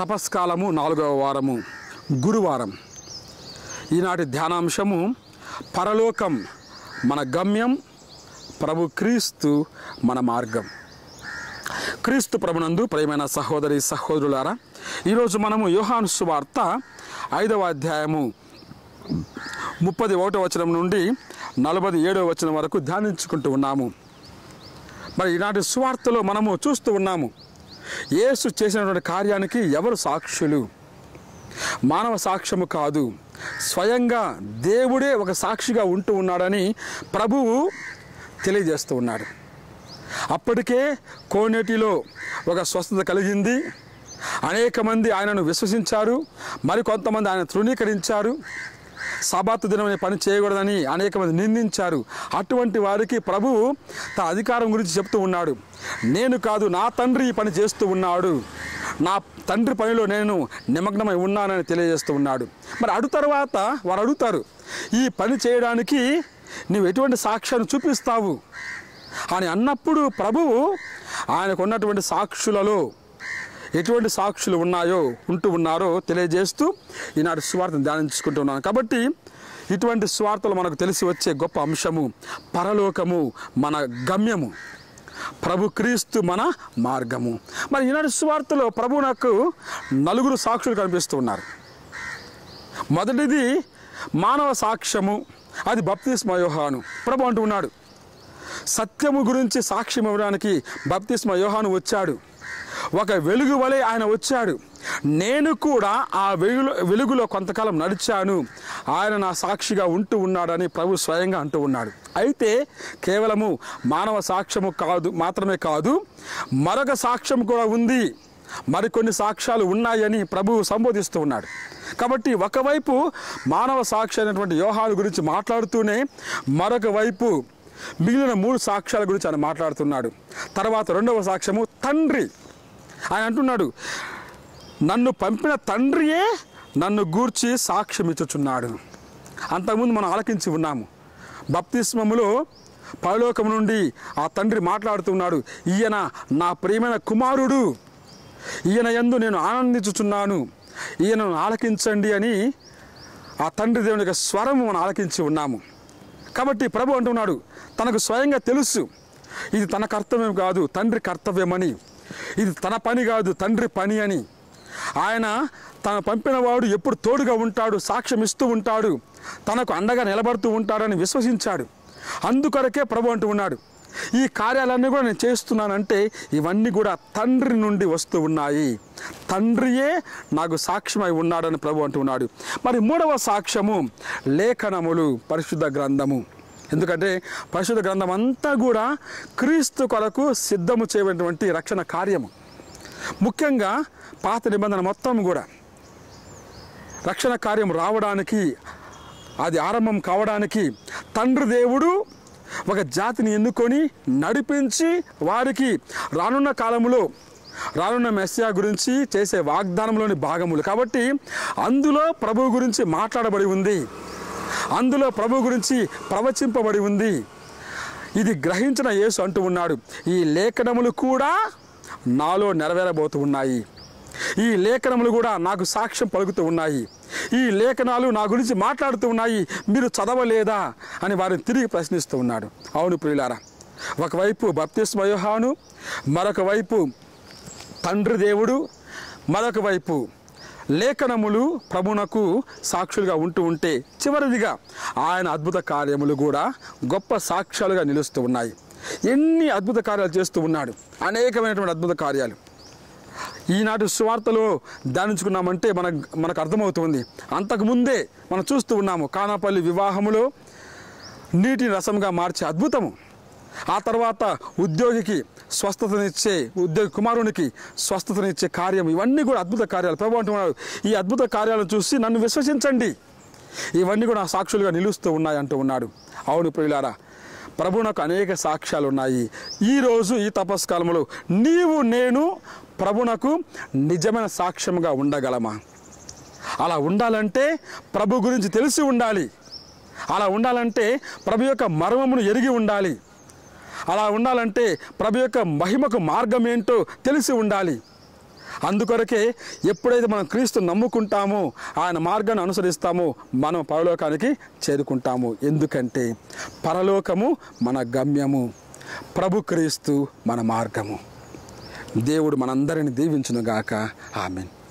తపస్కాలము నాలుగవ వారము గురువారం ఈనాటి ధ్యానాంశము పరలోకం మన గమ్యం ప్రభు క్రీస్తు మన మార్గం క్రీస్తు ప్రభునందు ప్రియమైన సహోదరి సహోదరులారా ఈరోజు మనము యోహాను సువార్త ఐదవ అధ్యాయము ముప్పది ఒకటో వచనం నుండి నలభై ఏడవ వచనం వరకు ధ్యానించుకుంటూ ఉన్నాము మరి ఈనాటి సువార్తలో మనము చూస్తూ ఉన్నాము యేసు చేసినటువంటి కార్యానికి ఎవరు సాక్షులు మానవ సాక్ష్యము కాదు స్వయంగా దేవుడే ఒక సాక్షిగా ఉంటూ ఉన్నాడని ప్రభువు తెలియజేస్తూ ఉన్నాడు అప్పటికే కోనేటిలో ఒక స్వస్థత కలిగింది అనేక మంది ఆయనను విశ్వసించారు మరికొంతమంది ఆయన తృణీకరించారు సబాతు దినమనే పని చేయకూడదని అనేక మంది నిందించారు అటువంటి వారికి ప్రభువు తన అధికారం గురించి చెప్తూ ఉన్నాడు నేను కాదు నా తండ్రి ఈ పని చేస్తూ ఉన్నాడు నా తండ్రి పనిలో నేను నిమగ్నమై ఉన్నానని తెలియజేస్తూ ఉన్నాడు మరి అడు తర్వాత వారు అడుగుతారు ఈ పని చేయడానికి నీవు ఎటువంటి సాక్ష్యాన్ని చూపిస్తావు అని అన్నప్పుడు ప్రభువు ఆయనకు ఉన్నటువంటి సాక్షులలో ఎటువంటి సాక్షులు ఉన్నాయో ఉంటూ ఉన్నారో తెలియజేస్తూ ఈనాటి స్వార్థను ధ్యానించుకుంటున్నాను కాబట్టి ఇటువంటి స్వార్థలు మనకు తెలిసి వచ్చే గొప్ప అంశము పరలోకము మన గమ్యము ప్రభు క్రీస్తు మన మార్గము మరి ఈనాటి స్వార్థలో ప్రభు నాకు నలుగురు సాక్షులు కనిపిస్తూ ఉన్నారు మొదటిది మానవ సాక్ష్యము అది బప్తిస్మ యోహాను ప్రభు అంటూ ఉన్నాడు సత్యము గురించి సాక్ష్యం ఇవ్వడానికి బప్తిస్మ యోహాను వచ్చాడు ఒక వెలుగు వలె ఆయన వచ్చాడు నేను కూడా ఆ వెలుగులో వెలుగులో కొంతకాలం నడిచాను ఆయన నా సాక్షిగా ఉంటూ ఉన్నాడని ప్రభు స్వయంగా అంటూ ఉన్నాడు అయితే కేవలము మానవ సాక్ష్యము కాదు మాత్రమే కాదు మరొక సాక్ష్యం కూడా ఉంది మరికొన్ని సాక్ష్యాలు ఉన్నాయని ప్రభువు సంబోధిస్తూ ఉన్నాడు కాబట్టి ఒకవైపు మానవ సాక్షి అయినటువంటి యోహాను గురించి మాట్లాడుతూనే మరొక వైపు మిగిలిన మూడు సాక్ష్యాల గురించి ఆయన మాట్లాడుతున్నాడు తర్వాత రెండవ సాక్ష్యము తండ్రి ఆయన అంటున్నాడు నన్ను పంపిన తండ్రియే నన్ను గూర్చి సాక్ష్యం ఇచ్చుచున్నాడు అంతకుముందు మనం ఆలకించి ఉన్నాము బప్తిస్మములో పరలోకం నుండి ఆ తండ్రి మాట్లాడుతున్నాడు ఈయన నా ప్రియమైన కుమారుడు ఈయన యందు నేను ఆనందించుచున్నాను ఈయనను ఆలకించండి అని ఆ తండ్రి దేవుని యొక్క స్వరం మనం ఆలకించి ఉన్నాము కాబట్టి ప్రభు అంటున్నాడు తనకు స్వయంగా తెలుసు ఇది తన కర్తవ్యం కాదు తండ్రి కర్తవ్యమని ఇది తన పని కాదు తండ్రి పని అని ఆయన తను పంపినవాడు ఎప్పుడు తోడుగా ఉంటాడు సాక్ష్యం ఇస్తూ ఉంటాడు తనకు అండగా నిలబడుతూ ఉంటాడని విశ్వసించాడు అందుకొరకే ప్రభు అంటూ ఉన్నాడు ఈ కార్యాలన్నీ కూడా నేను చేస్తున్నానంటే ఇవన్నీ కూడా తండ్రి నుండి వస్తూ ఉన్నాయి తండ్రియే నాకు సాక్ష్యమై ఉన్నాడని ప్రభు అంటున్నాడు మరి మూడవ సాక్ష్యము లేఖనములు పరిశుద్ధ గ్రంథము ఎందుకంటే పరిశుద్ధ గ్రంథం అంతా కూడా క్రీస్తు కొరకు సిద్ధము చేయబడినటువంటి రక్షణ కార్యము ముఖ్యంగా పాత నిబంధన మొత్తం కూడా రక్షణ కార్యం రావడానికి అది ఆరంభం కావడానికి తండ్రి దేవుడు ఒక జాతిని ఎన్నుకొని నడిపించి వారికి రానున్న కాలంలో రానున్న మెస్సియా గురించి చేసే వాగ్దానంలోని భాగములు కాబట్టి అందులో ప్రభు గురించి మాట్లాడబడి ఉంది అందులో ప్రభు గురించి ప్రవచింపబడి ఉంది ఇది గ్రహించిన యేసు అంటూ ఉన్నాడు ఈ లేఖనములు కూడా నాలో నెరవేరబోతూ ఉన్నాయి ఈ లేఖనములు కూడా నాకు సాక్ష్యం పలుకుతూ ఉన్నాయి ఈ లేఖనాలు నా గురించి మాట్లాడుతూ ఉన్నాయి మీరు చదవలేదా అని వారిని తిరిగి ప్రశ్నిస్తూ ఉన్నాడు అవును ప్రియులారా ఒకవైపు బప్తిస్మ యోహాను మరొక వైపు తండ్రి దేవుడు మరొక వైపు లేఖనములు ప్రభునకు సాక్షులుగా ఉంటూ ఉంటే చివరిదిగా ఆయన అద్భుత కార్యములు కూడా గొప్ప సాక్ష్యాలుగా నిలుస్తూ ఉన్నాయి ఎన్ని అద్భుత కార్యాలు చేస్తూ ఉన్నాడు అనేకమైనటువంటి అద్భుత కార్యాలు ఈనాటి సువార్తలో ధ్యానించుకున్నామంటే మనకు మనకు అర్థమవుతుంది అంతకుముందే మనం చూస్తూ ఉన్నాము కానాపల్లి వివాహములో నీటి రసంగా మార్చే అద్భుతము ఆ తర్వాత ఉద్యోగికి స్వస్థతనిచ్చే ఉద్యోగి కుమారునికి స్వస్థతనిచ్చే కార్యం ఇవన్నీ కూడా అద్భుత కార్యాలు ప్రభు అంటున్నాడు ఈ అద్భుత కార్యాలను చూసి నన్ను విశ్వసించండి ఇవన్నీ కూడా సాక్షులుగా నిలుస్తూ ఉన్నాయి అంటూ ఉన్నాడు అవును ప్రియులారా ప్రభునకు అనేక సాక్ష్యాలు ఉన్నాయి ఈరోజు ఈ తపస్కాలంలో నీవు నేను ప్రభునకు నిజమైన సాక్ష్యముగా ఉండగలమా అలా ఉండాలంటే ప్రభు గురించి తెలిసి ఉండాలి అలా ఉండాలంటే ప్రభు యొక్క మర్మమును ఎరిగి ఉండాలి అలా ఉండాలంటే ప్రభు యొక్క మహిమకు మార్గం ఏంటో తెలిసి ఉండాలి అందుకొరకే ఎప్పుడైతే మనం క్రీస్తు నమ్ముకుంటామో ఆయన మార్గాన్ని అనుసరిస్తామో మనం పరలోకానికి చేరుకుంటాము ఎందుకంటే పరలోకము మన గమ్యము ప్రభు క్రీస్తు మన మార్గము దేవుడు మనందరిని దీవించునుగాక ఆమెన్